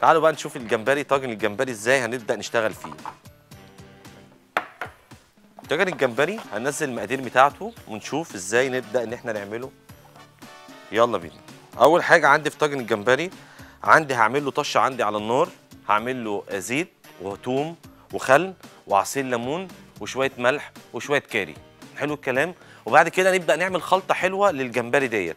تعالوا بقى نشوف الجمبري طاجن الجمبري ازاي هنبدا نشتغل فيه طاجن الجمبري هننزل المقادير بتاعته ونشوف ازاي نبدا ان احنا نعمله يلا بينا اول حاجه عندي في طاجن الجمبري عندي هعمل له طشه عندي على النار هعمل له زيت وثوم وخل وعصير ليمون وشويه ملح وشويه كاري حلو الكلام وبعد كده نبدا نعمل خلطه حلوه للجمبري ديت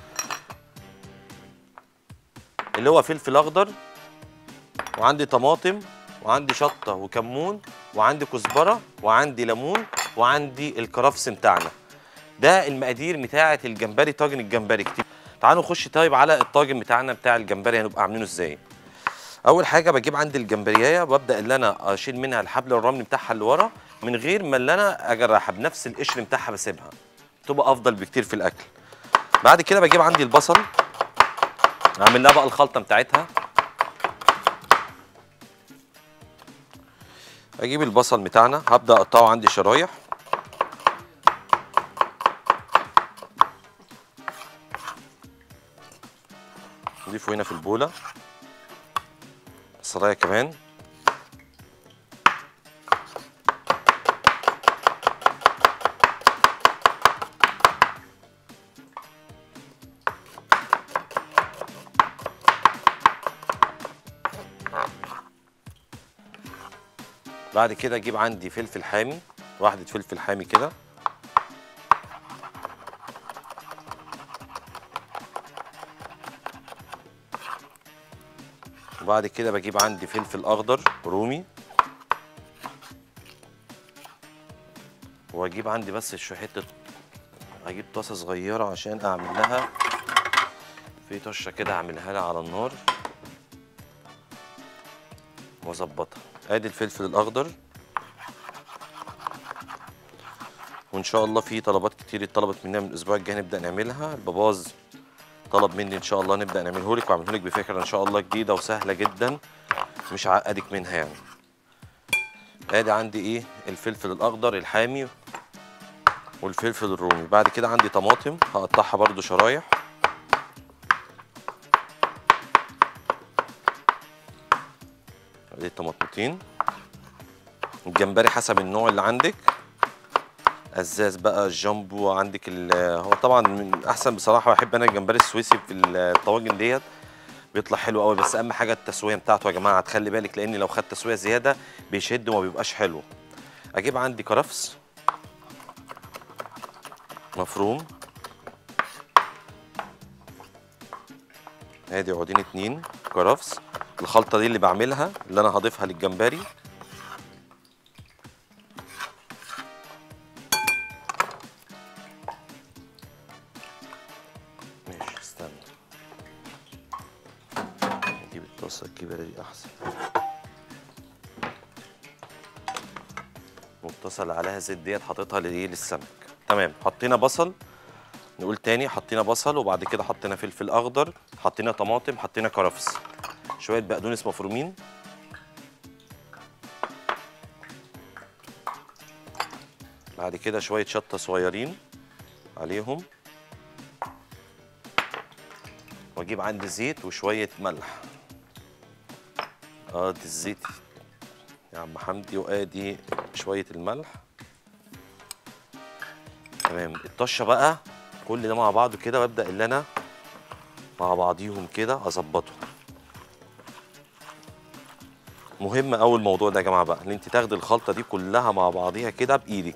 اللي هو فلفل اخضر وعندي طماطم وعندي شطه وكمون وعندي كزبره وعندي ليمون وعندي الكرفس بتاعنا ده المقادير بتاعه الجمبري طاجن الجمبري كتير تعالوا نخش طيب على الطاجن بتاعنا بتاع الجمبري هنبقى عاملينه ازاي اول حاجه بجيب عندي الجمبريايه وابدا ان انا اشيل منها الحبل الرملي بتاعها اللي ورا من غير ما اللي انا اجرحها بنفس القشر بتاعها بسيبها تبقى افضل بكتير في الاكل بعد كده بجيب عندي البصل اعمل لها بقى الخلطه بتاعتها اجيب البصل بتاعنا هبدا اقطعه عندي شرايح نضيفه هنا في البوله بصلايه كمان بعد كده اجيب عندي فلفل حامي واحده فلفل حامي كده وبعد كده بجيب عندي فلفل اخضر رومي واجيب عندي بس شو حته اجيب طاسه صغيره عشان اعمل لها في طشه كده اعملها لها على النار واظبطها ادي الفلفل الاخضر وان شاء الله في طلبات كتير اتطلبت مننا من الاسبوع الجاي نبدا نعملها الباباز طلب مني ان شاء الله نبدا نعمله لك واعمله لك بفكره ان شاء الله جديده وسهله جدا مش عقدك منها يعني ادي عندي ايه الفلفل الاخضر الحامي والفلفل الرومي بعد كده عندي طماطم هقطعها برده شرايح ادي الطماطمتين الجمبري حسب النوع اللي عندك ازاز بقى الجامبو عندك ال- هو طبعا من احسن بصراحه بحب انا الجمبري السويسي في الطواجن ديت بيطلع حلو قوي بس اهم حاجه التسويه بتاعته يا جماعه هتخلي بالك لان لو خد تسويه زياده بيشد وما بيبقاش حلو اجيب عندي كرفس مفروم ادي عودين اتنين كرفس الخلطه دي اللي بعملها اللي انا هضيفها للجمبري ماشي استنى نجيب الطاسه الكبيره دي احسن والطاسه اللي عليها زيت ديت حاططها لايه للسمك تمام حطينا بصل نقول تاني حطينا بصل وبعد كده حطينا فلفل اخضر حطينا طماطم حطينا كرفس شويه بقدونس مفرومين بعد كده شويه شطه صغيرين عليهم واجيب عندي زيت وشويه ملح ادي الزيت يا عم حمدي وادي شويه الملح تمام الطشه بقى كل ده مع بعضه كده وابدا اللي انا مع بعضيهم كده اظبطهم مهم قوي الموضوع ده يا جماعه بقى ان انت تاخدي الخلطه دي كلها مع بعضيها كده بايدك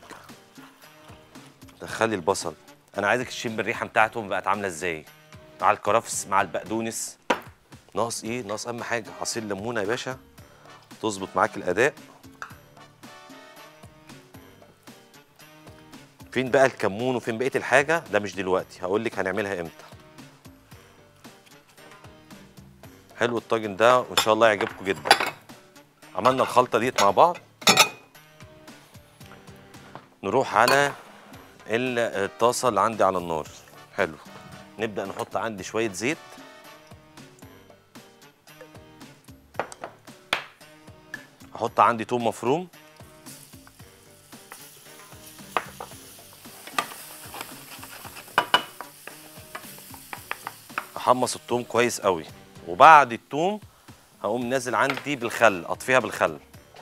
دخلي البصل انا عايزك تشم الريحه بتاعتهم بقت عامله ازاي مع الكرفس مع البقدونس ناقص ايه ناقص اهم حاجه عصير ليمونه يا باشا تظبط معاك الاداء فين بقى الكمون وفين بقيه الحاجه ده مش دلوقتي هقول لك هنعملها امتى حلو الطاجن ده وان شاء الله يعجبكم جدا عملنا الخلطه ديت مع بعض نروح على ال- الطاسه اللي عندي على النار حلو نبدا نحط عندي شويه زيت احط عندي توم مفروم احمص التوم كويس قوي وبعد التوم هقوم نازل عندي بالخل اطفيها بالخل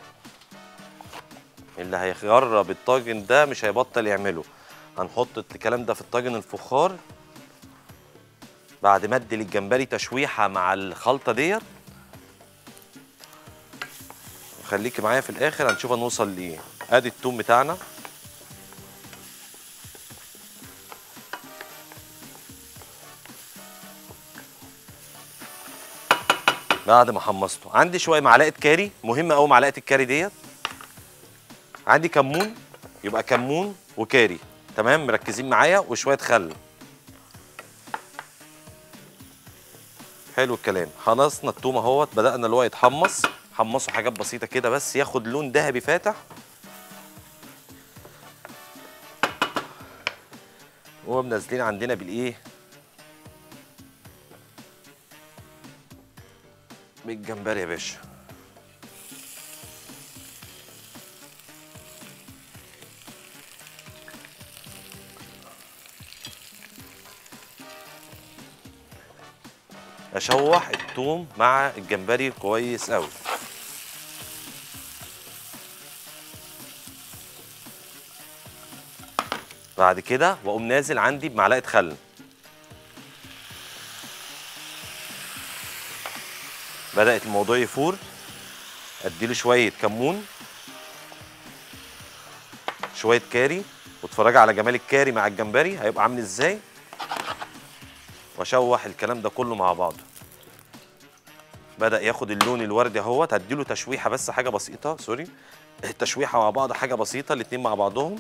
اللي هيجرب الطاجن ده مش هيبطل يعمله هنحط الكلام ده في الطاجن الفخار بعد ما ادي للجمبري تشويحه مع الخلطه ديت خليكي معايا في الاخر هنشوف هنوصل لايه ادي التوم بتاعنا بعد ما حمصته عندي شويه معلقه كاري مهمه قوي معلقه الكاري ديت عندي كمون يبقى كمون وكاري تمام مركزين معايا وشويه خل حلو الكلام خلصنا التوم اهوت بدانا اللي هو يتحمص حمصوا حاجات بسيطه كده بس ياخد لون ذهبي فاتح ومنزلين عندنا بالايه بالجمبري يا باشا اشوح الثوم مع الجمبري كويس قوي بعد كده واقوم نازل عندي بمعلقه خل بدات الموضوع يفور اديله شويه كمون شويه كاري واتفرجي على جمال الكاري مع الجمبري هيبقى عامل ازاي واشوح الكلام ده كله مع بعضه بدا ياخد اللون الوردي اهوت هديله تشويحه بس حاجه بسيطه سوري التشويحه مع بعض حاجه بسيطه الاتنين مع بعضهم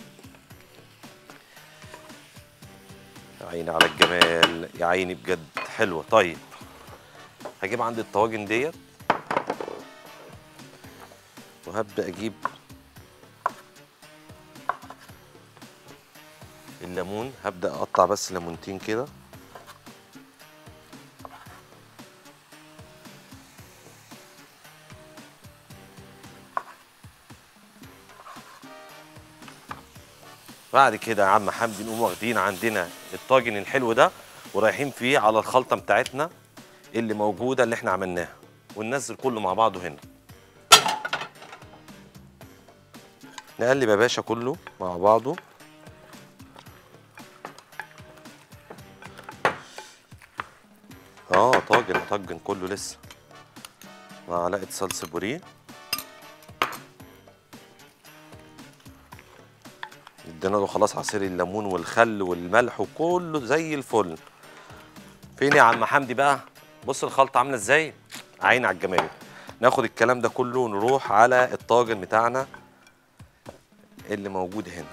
يا عيني على الجمال يا عيني بجد حلوه طيب هجيب عندي الطواجن ديت وهبدا اجيب الليمون هبدا اقطع بس ليمونتين كده بعد كده يا عم حمدي نقوم واخدين عندنا الطاجن الحلو ده ورايحين فيه على الخلطه بتاعتنا اللي موجوده اللي احنا عملناها وننزل كله مع بعضه هنا نقلب يا باشا كله مع بعضه اه طاجن طاجن كله لسه معلقه صلصه بوريه ادينا له خلاص عصير الليمون والخل والملح وكله زي الفل فين يا عم حمدي بقى بص الخلطه عامله ازاي عين على الجمال ناخد الكلام ده كله ونروح على الطاجن بتاعنا اللي موجود هنا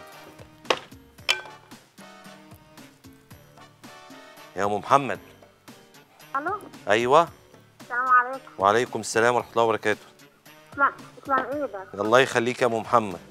يا ام محمد الو ايوه السلام عليكم وعليكم السلام ورحمه الله وبركاته اسمع اسمع ايدك الله يخليك يا ام محمد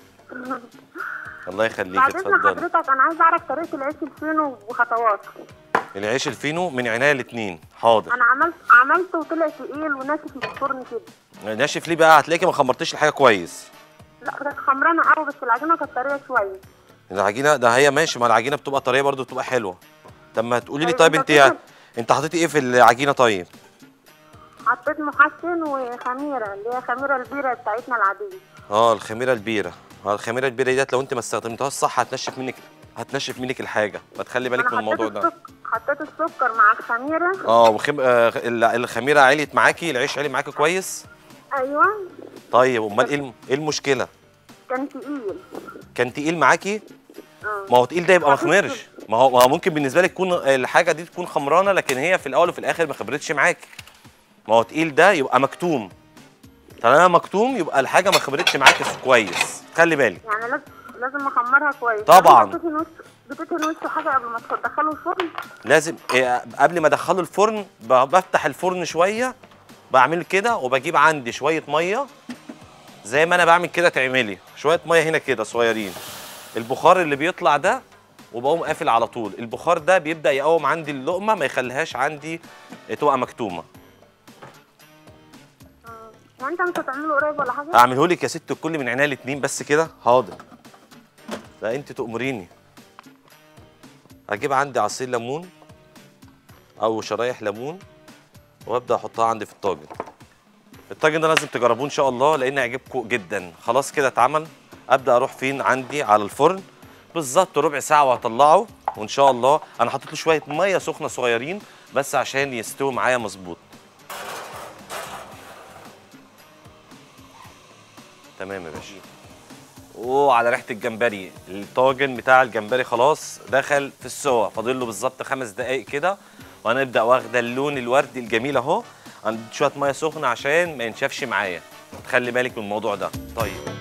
الله يخليك بعد اذن اتفضلي حضرتك انا عايز اعرف طريقه العيش الفينو وخطواته العيش الفينو من عينيا الاتنين حاضر انا عملت عملته وطلع تقيل وناشف في الفرن كده ناشف ليه بقى هتلاقيكي ما خمرتيش الحاجه كويس لا كانت خمرانه قوي بس العجينه كانت طريه شويه العجينه ده هي ماشي ما العجينه بتبقى طريه برضو بتبقى حلوه طب ما تقولي لي طيب طيب انت انت كده- انت حطيتي ايه في العجينه طيب حطيت محسن وخميره اللي هي خميره البيره بتاعتنا العاديه اه الخميره البيره اه الخميره البيره ديت لو انت ما استخدمتهاش صح هتنشف منك هتنشف منك الحاجه فتخلي بالك من انا حطيت الموضوع ده السكر حطيت السكر مع الخميره اه وخم... آه ال- الخميره عليت معاكي العيش علي معاكي كويس ايوه طيب امال ايه الم- ايه المشكله كان تقيل كان تقيل معاكي اه ما هو تقيل ده يبقى ما حطيت خمرش ما هو ما هو ممكن بالنسبه لك تكون الحاجه دي تكون خمرانه لكن هي في الاول وفي الاخر ما خبرتش معاكي ما هو تقيل ده يبقى مكتوم طالما مكتوم يبقى الحاجه ما خبرتش معاكي كويس خلي بالك يعني لازم لازم اخمرها كويس طبعاً. بتدهن وش بتدهن وشه حاجه قبل ما تدخله الفرن لازم إيه، قبل ما ادخله الفرن ب- بفتح الفرن شويه بعمل كده وبجيب عندي شويه ميه زي ما انا بعمل كده تعملي شويه ميه هنا كده صغيرين البخار اللي بيطلع ده وبقوم قافل على طول البخار ده بيبدا يقوم عندي اللقمه ما يخليهاش عندي تبقى مكتومه يعني انت مش هتعمله قريب ولا حاجه اعمله لك يا ست الكل من عينيا الاتنين بس كده حاضر لا انت تأمريني اجيب عندي عصير ليمون او شرايح ليمون وابدا احطها عندي في الطاجن الطاجن ده لازم تجربوه ان شاء الله لان هيعجبكم جدا خلاص كده اتعمل ابدا اروح فين عندي على الفرن بالظبط ربع ساعه وهطلعه وان شاء الله انا حطيت له شويه ميه سخنه صغيرين بس عشان يستوي معايا مظبوط تمام يا باشا اوه على ريحه الجمبري الطاجن بتاع الجمبري خلاص دخل في السوا فاضل له بالظبط خمس دقائق كده وهنبدا واخده اللون الوردي الجميل اهو عندي شويه ميه سخنه عشان ما ينشفش معايا خلي بالك من الموضوع ده طيب